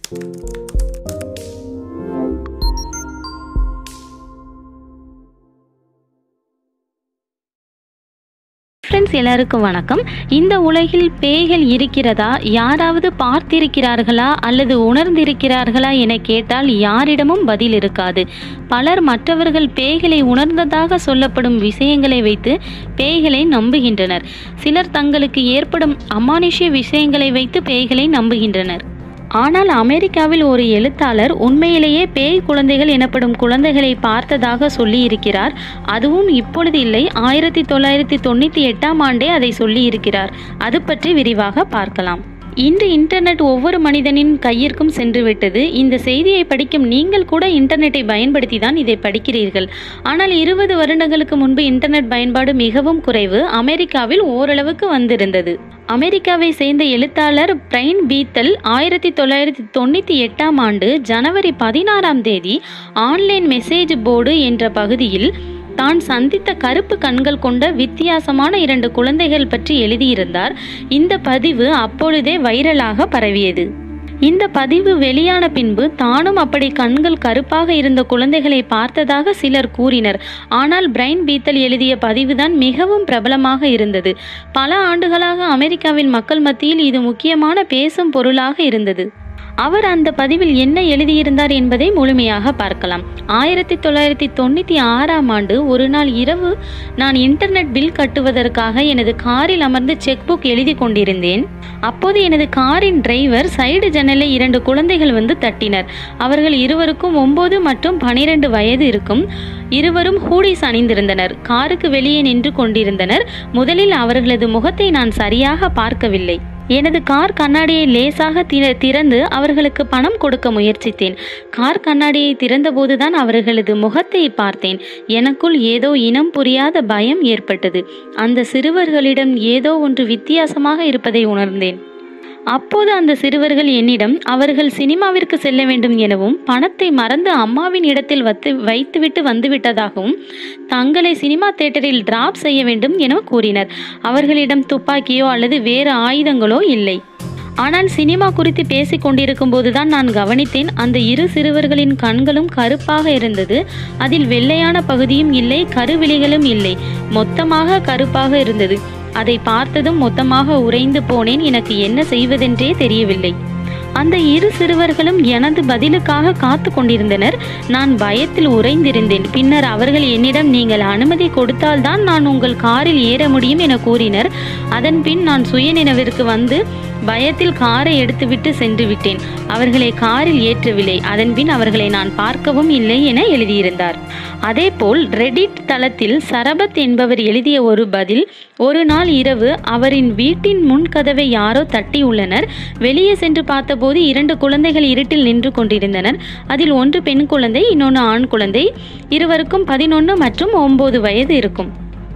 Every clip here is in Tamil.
ஃப்ரெண்ட்ஸ் எல்லாருக்கும் வணக்கம் இந்த உலகில் பேய்கள் இருக்கிறதா யாராவது பார்த்திருக்கிறார்களா அல்லது உணர்ந்திருக்கிறார்களா என கேட்டால் யாரிடமும் பதில் இருக்காது பலர் மற்றவர்கள் பேய்களை உணர்ந்ததாக சொல்லப்படும் விஷயங்களை வைத்து பேய்களை நம்புகின்றனர் சிலர் தங்களுக்கு ஏற்படும் அமானுஷ்ய விஷயங்களை வைத்து பேய்களை நம்புகின்றனர் ஆனால் அமெரிக்காவில் ஒரு எழுத்தாளர் உண்மையிலேயே பேய் குழந்தைகள் எனப்படும் குழந்தைகளை பார்த்ததாக சொல்லியிருக்கிறார் அதுவும் இப்பொழுது இல்லை ஆயிரத்தி தொள்ளாயிரத்தி தொண்ணூற்றி எட்டாம் ஆண்டே அதை சொல்லியிருக்கிறார் அது பற்றி விரிவாக பார்க்கலாம் இன்று இன்டர்நெட் ஒவ்வொரு மனிதனின் கையிற்கும் சென்று விட்டது இந்த செய்தியை படிக்கும் நீங்கள் கூட இன்டர்நெட்டை பயன்படுத்தி தான் இதை படிக்கிறீர்கள் ஆனால் இருபது வருடங்களுக்கு முன்பு இன்டர்நெட் பயன்பாடு மிகவும் குறைவு அமெரிக்காவில் ஓரளவுக்கு வந்திருந்தது அமெரிக்காவை சேர்ந்த எழுத்தாளர் பிரைன் பீத்தல் ஆயிரத்தி தொள்ளாயிரத்தி தொண்ணூற்றி எட்டாம் ஆண்டு ஜனவரி பதினாறாம் தேதி ஆன்லைன் மெசேஜ் போர்டு என்ற பகுதியில் தான் சந்தித்த கருப்பு கண்கள் கொண்ட வித்தியாசமான இரண்டு குழந்தைகள் பற்றி எழுதியிருந்தார் இந்த பதிவு அப்பொழுதே வைரலாக பரவியது இந்த பதிவு வெளியான பின்பு தானும் அப்படி கண்கள் கருப்பாக இருந்த குழந்தைகளை பார்த்ததாக சிலர் கூறினர் ஆனால் பிரைன் பீத்தல் எழுதிய பதிவுதான் மிகவும் பிரபலமாக இருந்தது பல ஆண்டுகளாக அமெரிக்காவின் மக்கள் மத்தியில் இது முக்கியமான பேசும் பொருளாக இருந்தது அவர் அந்த பதிவில் என்ன எழுதியிருந்தார் என்பதை முழுமையாக பார்க்கலாம் ஆயிரத்தி தொள்ளாயிரத்தி தொண்ணூற்றி ஆறாம் ஆண்டு ஒரு நாள் இரவு நான் இன்டர்நெட் பில் கட்டுவதற்காக எனது காரில் அமர்ந்து செக் புக் எழுதி கொண்டிருந்தேன் அப்போது எனது காரின் டிரைவர் சைடு ஜன்னலை இரண்டு குழந்தைகள் வந்து தட்டினர் அவர்கள் இருவருக்கும் ஒன்பது மற்றும் பனிரெண்டு வயது இருக்கும் இருவரும் ஹூடிஸ் அணிந்திருந்தனர் காருக்கு வெளியே நின்று கொண்டிருந்தனர் முதலில் அவர்களது முகத்தை நான் சரியாக பார்க்கவில்லை எனது கார் கண்ணாடியை லேசாக திற- திறந்து அவர்களுக்கு பணம் கொடுக்க முயற்சித்தேன் கார் கண்ணாடியை திறந்தபோதுதான் அவர்களது முகத்தை பார்த்தேன் எனக்குள் ஏதோ இனம் புரியாத பயம் ஏற்பட்டது அந்த சிறுவர்களிடம் ஏதோ ஒன்று வித்தியாசமாக இருப்பதை உணர்ந்தேன் அப்போது அந்த சிறுவர்கள் என்னிடம் அவர்கள் சினிமாவிற்கு செல்ல வேண்டும் எனவும் பணத்தை மறந்து அம்மாவின் இடத்தில் வத்து வைத்துவிட்டு வந்துவிட்டதாகவும் தங்களை சினிமா தேட்டரில் டிராப் செய்ய வேண்டும் என கூறினர் அவர்களிடம் துப்பாக்கியோ அல்லது வேறு ஆயுதங்களோ இல்லை ஆனால் சினிமா குறித்து பேசிக் கொண்டிருக்கும் போதுதான் நான் கவனித்தேன் அந்த இரு சிறுவர்களின் கண்களும் கருப்பாக இருந்தது அதில் வெள்ளையான பகுதியும் இல்லை கருவிழிகளும் இல்லை மொத்தமாக கருப்பாக இருந்தது அதை பார்த்ததும் மொத்தமாக உறைந்து போனேன் எனக்கு என்ன செய்வதென்றே தெரியவில்லை அந்த இரு சிறுவர்களும் எனது பதிலுக்காக காத்து கொண்டிருந்தனர் நான் பயத்தில் உறைந்திருந்தேன் பின்னர் அவர்கள் என்னிடம் நீங்கள் அனுமதி கொடுத்தால்தான் நான் உங்கள் காரில் ஏற முடியும் என கூறினர் அதன் பின் நான் சுயநினைவிற்கு வந்து பயத்தில் காரை எடுத்துவிட்டு சென்று விட்டேன் அவர்களை காரில் ஏற்றவில்லை அதன் பின் அவர்களை நான் பார்க்கவும் இல்லை என எழுதியிருந்தார் அதேபோல் ரெடிட் தளத்தில் சரபத் என்பவர் எழுதிய ஒரு பதில் ஒரு நாள் இரவு அவரின் வீட்டின் முன் கதவை யாரோ தட்டியுள்ளனர் வெளியே சென்று பார்த்தபோது இரண்டு குழந்தைகள் இருட்டில் நின்று கொண்டிருந்தனர் அதில் ஒன்று பெண் குழந்தை இன்னொன்று ஆண் குழந்தை இருவருக்கும் பதினொன்று மற்றும் ஒன்பது வயது இருக்கும்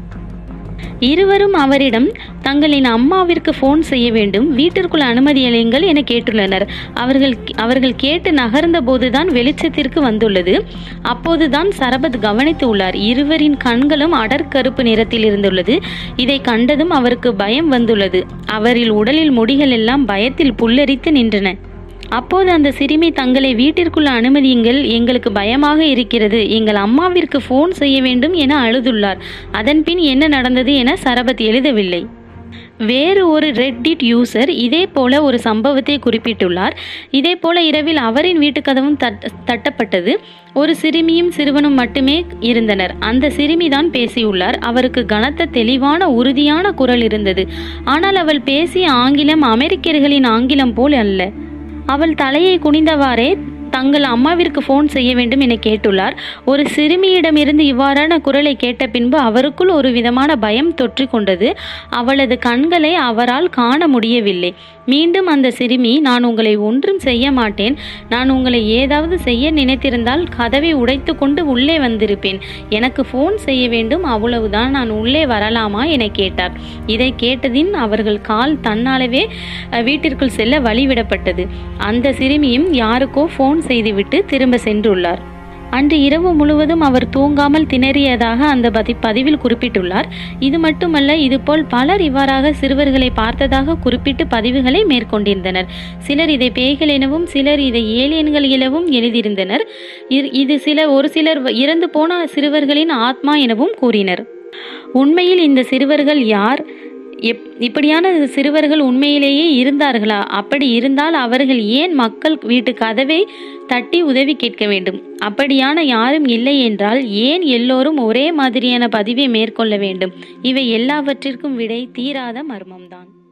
இருவரும் அவரிடம் தங்களின் அம்மாவிற்கு ஃபோன் செய்ய வேண்டும் வீட்டிற்குள் அனுமதி அளியுங்கள் என கேட்டுள்ளனர் அவர்கள் அவர்கள் கேட்டு நகர்ந்த போதுதான் வெளிச்சத்திற்கு வந்துள்ளது அப்போதுதான் சரபத் கவனித்து உள்ளார் இருவரின் கண்களும் அடற்கருப்பு நிறத்தில் இருந்துள்ளது இதை கண்டதும் அவருக்கு பயம் வந்துள்ளது அவரில் உடலில் முடிகள் எல்லாம் பயத்தில் புல்லரித்து நின்றன அப்போது அந்த சிறுமி தங்களை வீட்டிற்குள் அனுமதியுங்கள் எங்களுக்கு பயமாக இருக்கிறது எங்கள் அம்மாவிற்கு ஃபோன் செய்ய வேண்டும் என அழுதுள்ளார் அதன்பின் என்ன நடந்தது என சரபத் எழுதவில்லை வேறு ஒரு ரெட்டிட் யூசர் இதே போல ஒரு சம்பவத்தை குறிப்பிட்டுள்ளார் இதே போல இரவில் அவரின் வீட்டு கதவும் தட் தட்டப்பட்டது ஒரு சிறுமியும் சிறுவனும் மட்டுமே இருந்தனர் அந்த சிறுமி தான் பேசியுள்ளார் அவருக்கு கனத்த தெளிவான உறுதியான குரல் இருந்தது ஆனால் அவள் பேசிய ஆங்கிலம் அமெரிக்கர்களின் ஆங்கிலம் போல் அல்ல அவள் தலையை குனிந்தவாறே தங்கள் அம்மாவிற்கு ஃபோன் செய்ய வேண்டும் என கேட்டுள்ளார் ஒரு சிறுமியிடமிருந்து இவ்வாறான குரலை கேட்ட பின்பு அவருக்குள் ஒரு விதமான பயம் தொற்றிக் கொண்டது அவளது கண்களை அவரால் காண முடியவில்லை மீண்டும் அந்த சிறுமி நான் உங்களை ஒன்றும் செய்ய மாட்டேன் நான் உங்களை ஏதாவது செய்ய நினைத்திருந்தால் கதவை உடைத்து கொண்டு உள்ளே வந்திருப்பேன் எனக்கு ஃபோன் செய்ய வேண்டும் அவ்வளவுதான் நான் உள்ளே வரலாமா என கேட்டார் இதை கேட்டதின் அவர்கள் கால் தன்னாலவே அஹ், வீட்டிற்குள் செல்ல வழிவிடப்பட்டது அந்த சிறுமியும் யாருக்கோ ஃபோன் செய்துவிட்டு திரும்ப சென்றுள்ளார் அன்று இரவு முழுவதும் அவர் தூங்காமல் திணறியதாக அந்த பதி பதிவில் குறிப்பிட்டுள்ளார் இது மட்டுமல்ல இதுபோல் பலர் இவ்வாறாக சிறுவர்களை பார்த்ததாக குறிப்பிட்டு பதிவுகளை மேற்கொண்டிருந்தனர் சிலர் இதை பேய்கள் எனவும் சிலர் இதை ஏலியன்கள் எனவும் எழுதியிருந்தனர் இ- இது சில ஒரு சிலர் இறந்து போன சிறுவர்களின் ஆத்மா எனவும் கூறினர் உண்மையில் இந்த சிறுவர்கள் யார் எப் இப்படியான சிறுவர்கள் உண்மையிலேயே இருந்தார்களா அப்படி இருந்தால் அவர்கள் ஏன் மக்கள் வீட்டு கதவை தட்டி உதவி கேட்க வேண்டும் அப்படியான யாரும் இல்லை என்றால் ஏன் எல்லோரும் ஒரே மாதிரியான பதிவை மேற்கொள்ள வேண்டும் இவை எல்லாவற்றிற்கும் விடை தீராத மர்மம்தான்